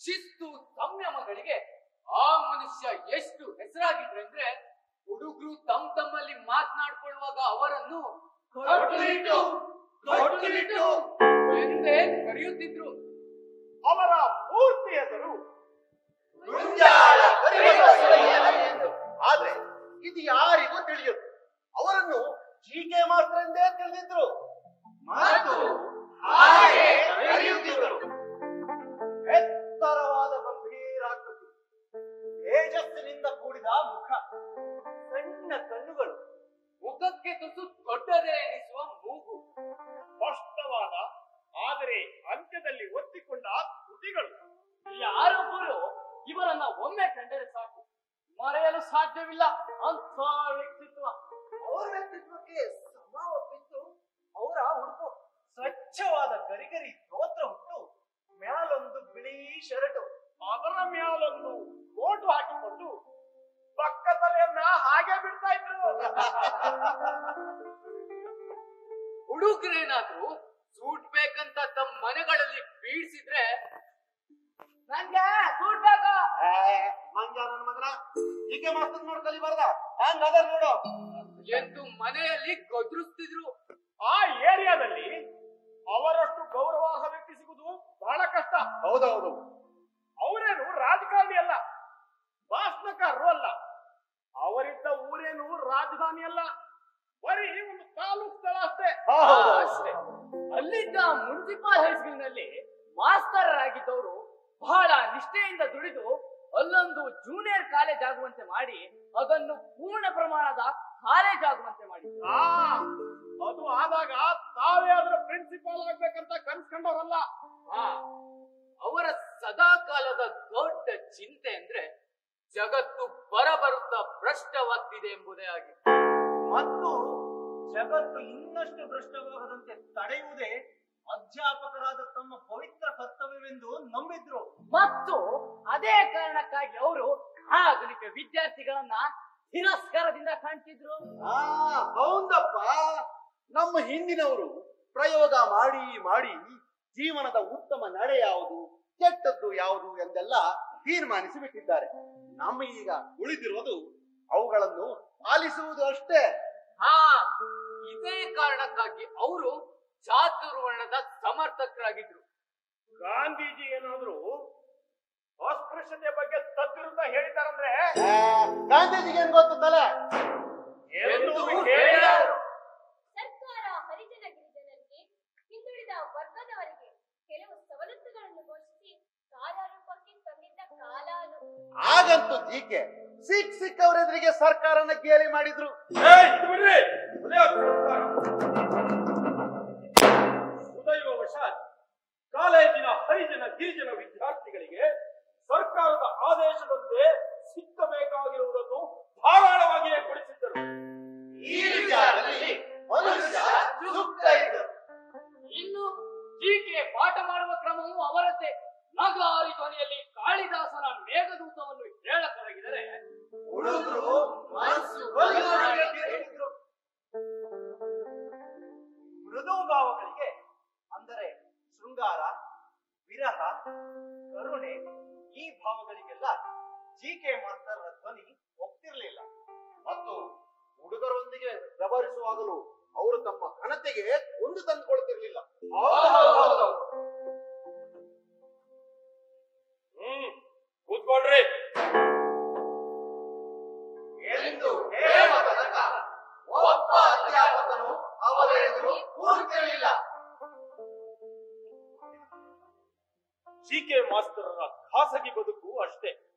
ಶಿಸ್ತು ಸಂಯಮಗಳಿಗೆ ಆ ಮನುಷ್ಯ ಎಷ್ಟು ಹೆಸರಾಗಿದ್ರೆ ಅಂದ್ರೆ ಹುಡುಗರು ತಮ್ಮ ತಮ್ಮಲ್ಲಿ ಮಾತನಾಡ್ಕೊಳ್ಳುವಾಗ ಅವರನ್ನು ಕಟ್ಟುನಿಟ್ಟು, ಕಟ್ಟುನಿಟ್ಟು. ಎಂದೇ ಕರೆಯುತ್ತಿದ್ರು ಅವರ ಪೂರ್ತಿ ಹೆಸರು ಗುಂಜಾಳ ಕರಿಬಸವಯ್ಯ ಎಂದು. ಆದ್ರೆ ಇದು ಯಾರಿಗೂ ತಿಳಿಯದು ಅವರನ್ನು ಜೀಕೆ ಮಾಸ್ಟರ್ ಎಂದೇ ತಿಳಿದಿದ್ರು ಮತ್ತು ಹಾಗೆ ಕರೆಯುತ್ತಿದ್ದರು ಎತ್ತರವಾದ ಗಂಭೀರಾಕೃತಿ ತೇಜಸ್ಸಿನಿಂದ ಕೂಡಿದ ಮುಖ ಸಣ್ಣ ಕಣ್ಣುಗಳು ಮುಖಕ್ಕೆ ತುಸು ದೊಡ್ಡದೇ ಎನಿಸುವ ಮೂಗು ಸ್ಪಷ್ಟವಾದ ಆದರೆ ಅಂತ್ಯದಲ್ಲಿ ಒತ್ತಿಕೊಂಡ ತುಟಿಗಳು ಯಾರೊಬ್ಬರು ಇವರನ್ನ ಒಮ್ಮೆ ಕಂಡರೆ ಸಾಕು ಮರೆಯಲು ಸಾಧ್ಯವಿಲ್ಲ ಅಂತ ವ್ಯಕ್ತಿತ್ವ ಅವರ ವ್ಯಕ್ತಿತ್ವಕ್ಕೆ ಸಮ ಒಪ್ಪಿತ್ತು ಅವರ ಉಡುಪು ಸ್ವಚ್ಛವಾದ ಗರಿಗರಿ ಸ್ತೋತ್ರ ಹುಟ್ಟು ಮ್ಯಾಲೊಂದು ಬಿಳಿ ಶರ್ಟು ಅದರ ಮ್ಯಾಲೊಂದು ಕೋಟು ಹಾಕಿಕೊಂಡು ಪಕ್ಕ ತಲೆಯನ್ನ ಹಾಗೆ ಬಿಡ್ತಾ ಇದ್ರು ಹುಡುಗರೇನಾದ್ರೂ ಸೂಟ್ ಬೇಕಂತ ತಮ್ಮ ಮನೆಗಳಲ್ಲಿ ಬೀಳ್ಸಿದ್ರೆ ನಂಗೆ ಸೂಟ್ ಬೇಕು ಮಂಜ ನನ್ನ ಮಗನ ಹೀಗೆ ಮಾಸ್ತರ್ ನೋಡ್ ಕಲಿಬಾರ್ದ ಹಂಗ ಅದ ನೋಡು ಎಂದು ಮನೆಯಲ್ಲಿ ಗದ್ರಿಸ್ತಿದ್ರು ಆ ಏರಿಯಾದಲ್ಲಿ ಅವರಷ್ಟು ಗೌರವಾರ್ಹ ವ್ಯಕ್ತಿ ಸಿಗುವುದು ಬಹಳ ಕಷ್ಟ ಹೌದೌದು ಅವರೇನು ರಾಜಕಾರಣಿ ಅಲ್ಲ ಭಾಷಣಕಾರರು ಅಲ್ಲ ಅವರಿದ್ದ ಊರೇನು ರಾಜಧಾನಿ ಅಲ್ಲ ಬರೀ ಒಂದು ತಾಲೂಕು ಸ್ಥಳ ಅಷ್ಟೇ ಹೌದು. ಅಷ್ಟೇ ಅಲ್ಲಿದ್ದ ಮುನ್ಸಿಪಾಲ್ ಹೈಸ್ಕೂಲ್ನಲ್ಲಿ ಮಾಸ್ತರ್ ಆಗಿದ್ದವರು ಬಹಳ ನಿಷ್ಠೆಯಿಂದ ದುಡಿದು ಅಲ್ಲೊಂದು ಜೂನಿಯರ್ ಕಾಲೇಜ್ ಆಗುವಂತೆ ಮಾಡಿ ಅದನ್ನು ಪೂರ್ಣ ಪ್ರಮಾಣದ ಕಾಲೇಜ್ ಆಗುವಂತೆ ಮಾಡಿದ್ರು ಆ ಅದು ಆದಾಗ ತಾವೇ ಅದರ ಪ್ರಿನ್ಸಿಪಾಲ್ ಆಗ್ಬೇಕಂತ ಕನ್ಸ್ಕೊಂಡವ್ರಲ್ಲ ಆ, ಅವರ ಸದಾ ಕಾಲದ ದೊಡ್ಡ ಚಿಂತೆ ಅಂದ್ರೆ ಜಗತ್ತು ಬರಬರುತ್ತಾ ಭ್ರಷ್ಟವಾಗ್ತಿದೆ ಎಂಬುದೇ ಆಗಿತ್ತು ಮತ್ತು ಜಗತ್ತು ಇನ್ನಷ್ಟು ಭ್ರಷ್ಟವಾಗದಂತೆ ತಡೆಯುವುದೇ ಅಧ್ಯಾಪಕರಾದ ತಮ್ಮ ಪವಿತ್ರ ಕರ್ತವ್ಯವೆಂದು ನಂಬಿದ್ರು ಮತ್ತು ಅದೇ ಕಾರಣಕ್ಕಾಗಿ ಅವರು ಆಧುನಿಕ ವಿದ್ಯಾರ್ಥಿಗಳನ್ನ ತಿರಸ್ಕಾರದಿಂದ ಕಾಣ್ತಿದ್ರು ಆ ಹೌದಪ್ಪ ನಮ್ಮ ಹಿಂದಿನವರು ಪ್ರಯೋಗ ಮಾಡಿ ಮಾಡಿ ಜೀವನದ ಉತ್ತಮ ನಡೆ ಯಾವುದು ಕೆಟ್ಟದ್ದು ಯಾವುದು ಎಂದೆಲ್ಲ ತೀರ್ಮಾನಿಸಿ ಬಿಟ್ಟಿದ್ದಾರೆ ನಮ್ಮ ಈಗ ಉಳಿದಿರೋದು ಅವುಗಳನ್ನು ಪಾಲಿಸುವುದು ಅಷ್ಟೇ ಹಾ ಇದೇ ಕಾರಣಕ್ಕಾಗಿ ಅವರು ಚಾತುರ್ವರ್ಣದ ಸಮರ್ಥಕರಾಗಿದ್ರು ಗಾಂಧೀಜಿ ಏನಾದ್ರು ಅಸ್ಪೃಶ್ಯತೆ ಬಗ್ಗೆ ತದ್ವಿರುದ್ಧ ಹೇಳಿದಾರಂದ್ರೆ ಆ, ಗಾಂಧೀಜಿಗೆ ಏನ್ ಗೊತ್ತು ತಲೆ ಎಂದು ಹೇಳಿದರು ಸರ್ಕಾರ ಹರಿಜನ ಗಿರಿಜನರಿಗೆ ಹಿಂದುಳಿದ ವರ್ಗದವರಿಗೆ ಕೆಲವು ಸವಲತ್ತುಗಳನ್ನು ಘೋಷಿಸಿ ಕಾರ್ಯರೂಪಕ್ಕೆ ತಂದಿದ್ದ ಕಾಲ ಅದು ಆಗಂತೂ ಜೀಕೆ ಸಿಕ್ ಸಿಕ್ಕವರೆದುರಿಗೆ ಸರ್ಕಾರನ ಗೇಲಿ ಮಾಡಿದ್ರು ಉದಯೋವಶಾತ್ ಕಾಲೇಜಿನ ಹರಿಜನ ಗಿರಿಜನ ವಿದ್ಯಾರ್ಥಿಗಳಿಗೆ ಸರ್ಕಾರದ ಆದೇಶದಂತೆ ಸಿಕ್ಕಬೇಕಾಗಿರುವುದನ್ನು ಧಾರಾಳವಾಗಿಯೇ ಕೊಡಿಸಿದ್ದರು ಈ ವಿಚಾರದಲ್ಲಿ ಮನುಷ್ಯ ಸುತ್ತ ಇದ್ದರು ಇನ್ನು ಜೀಕೆ ಪಾಠ ಮಾಡುವ ಕ್ರಮವು ಅವರದ್ದೇ ನಗಾರಿ ಧ್ವನಿಯಲ್ಲಿ ಕಾಳಿದಾಸನ ಮೇಘದೂತವನ್ನು ಹೇಳತೊಡಗಿದರೆ ಹುಡುಗರು ಮನಸ್ಸು ಬಲಿಯಾಗಿ ಕೇಳಿದ್ರು. ಮೃದು ಭಾವಗಳಿಗೆ ಅಂದರೆ ಶೃಂಗಾರ ವಿರಹ ಕರುಣೆ ಈ ಭಾವಗಳಿಗೆಲ್ಲ ಜಿ ಕೆ ಮಾಸ್ಟರ್ ಧ್ವನಿ ಒಪ್ತಿರ್ಲಿಲ್ಲ ಮತ್ತು ಹುಡುಗರೊಂದಿಗೆ ವ್ಯವಹರಿಸುವಾಗಲೂ ಅವರು ತಮ್ಮ ಘನತೆಗೆ ಒಂದು ತಂದುಕೊಳ್ತಿರ್ಲಿಲ್ಲ ಹ್ಮ್ ಕೂತ್ಕೊಳ್ರಿ ಎಂದು ಹೇಳುವ ತನಕ ಒಬ್ಬ ಅಧ್ಯಾಪಕನು ಅವರ ಎದುರು ಕೂರುತ್ತಿರಲಿಲ್ಲ ಜಿ ಕೆ ಮಾಸ್ತರರ ಖಾಸಗಿ ಬದುಕು ಅಷ್ಟೇ